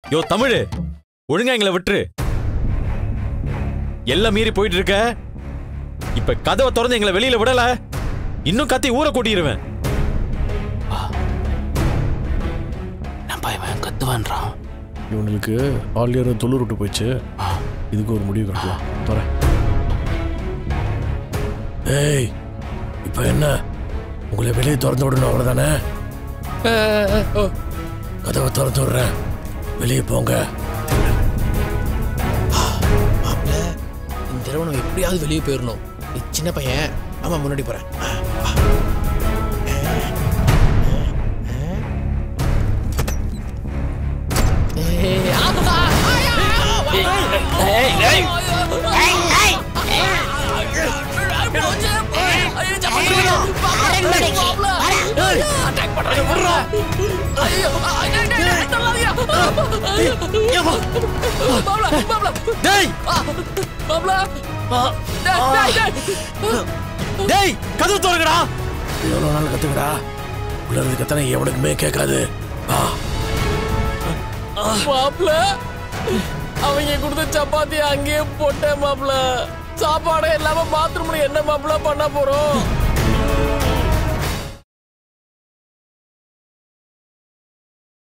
யோ தமிழ் ஒழுங்கா எங்களை விட்டுரு எல்லாம் மீறி போயிட்டு இருக்க இப்ப கதவை திறந்து எங்களை வெளியில விடல இன்னும் கத்தி ஊரை கூட்டிடுவேன் நம்ம இவன் கத்துவான்றான் இவனுக்கு ஆல்ரெடி தொழில் விட்டு போயிடுச்சு இதுக்கு ஒரு முடிவு கட்டலாம் தர ஏய் இப்போ என்ன உங்களை வெளியே திறந்து விடணும் அவ்வளோதானே கதவை திறந்து விடுறேன் வெளியே போங்க மாப்பிள்ள இந்த தடவை நம்ம எப்படியாவது வெளியே போயிடணும் நீ சின்ன பையன் ஆமா முன்னாடி போறேன் ஏய், ஆமா. டேய் டேய் கதவு திறங்கடா எவ்வளோ நாள் கற்றுக்கடா உள்ள இருந்து கத்தனை எவனுக்குமே கேட்காது வா மாப்ள அவங்க கொடுத்த சப்பாத்தி அங்கேயே போட்டேன் மாப்ள சாப்பாடே இல்லாம பாத்ரூம்ல என்ன மாப்ள பண்ண போறோம்